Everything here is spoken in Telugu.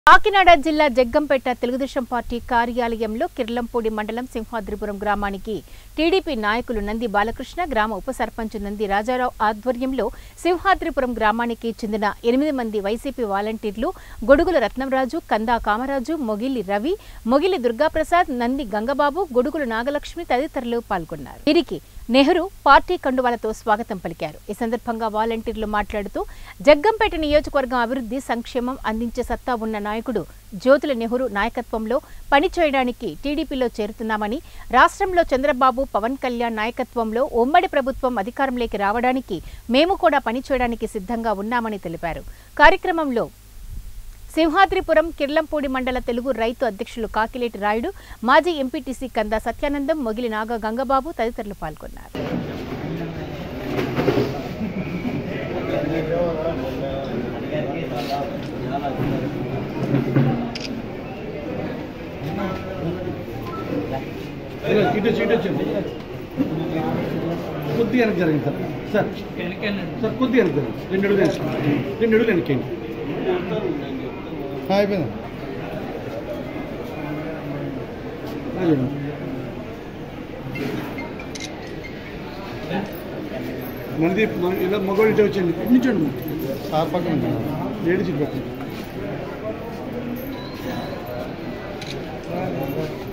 కాకినాడ జిల్లా జగ్గంపేట తెలుగుదేశం పార్టీ కార్యాలయంలో కిర్లంపూడి మండలం సింహాద్రిపురం గ్రామానికి టీడీపీ నాయకులు నంది బాలకృష్ణ గ్రామ ఉప సర్పంచ్ నంది రాజారావు ఆధ్వర్యంలో సింహాద్రిపురం గ్రామానికి చెందిన ఎనిమిది మంది వైసీపీ వాలంటీర్లు గొడుగుల రత్నంరాజు కందా కామరాజు మొగిలి రవి మొగిలి దుర్గాప్రసాద్ నంది గంగబాబు గొడుగుల నాగలక్ష్మి తదితరులు పాల్గొన్నారు వీరికి నెహ్రూ పార్టీ కండువాలతో స్వాగతం పలికారు ఈ సందర్భంగా వాలంటీర్లు మాట్లాడుతూ జగ్గంపేట నియోజకవర్గం అభివృద్ధి సంక్షేమం అందించే సత్తా ఉన్న నాయకుడు జ్యోతుల నెహ్రూ నాయకత్వంలో పనిచేయడానికి టీడీపీలో చేరుతున్నామని రాష్ట్రంలో చంద్రబాబు పవన్ కళ్యాణ్ నాయకత్వంలో ఉమ్మడి ప్రభుత్వం అధికారంలోకి రావడానికి మేము కూడా పనిచేయడానికి సిద్ధంగా ఉన్నామని తెలిపారు కార్యక్రమంలో సింహాద్రిపురం కిర్లంపూడి మండల తెలుగు రైతు అధ్యక్షులు కాకిలేటి రాయుడు మాజీ ఎంపీటీసీ కందా సత్యానందం మొగిలి నాగ గంగబాబు తదితరులు పాల్గొన్నారు ఇటు వచ్చి ఇటు వచ్చింది కొద్దిగా వెనక్కి జరగండి సార్ సార్ సార్ కొద్దిగా వెనక్కి జరగండి రెండు అడుగులు వెనక్కి రెండు అడుగులు వెనక్కేయండి అయిపోయింది మనది మన ఇలా మగవాళ్ళు ఇటు వచ్చండి ఇటు నుంచండి సార్ పక్కన లేడీస్ ఇటు పక్కన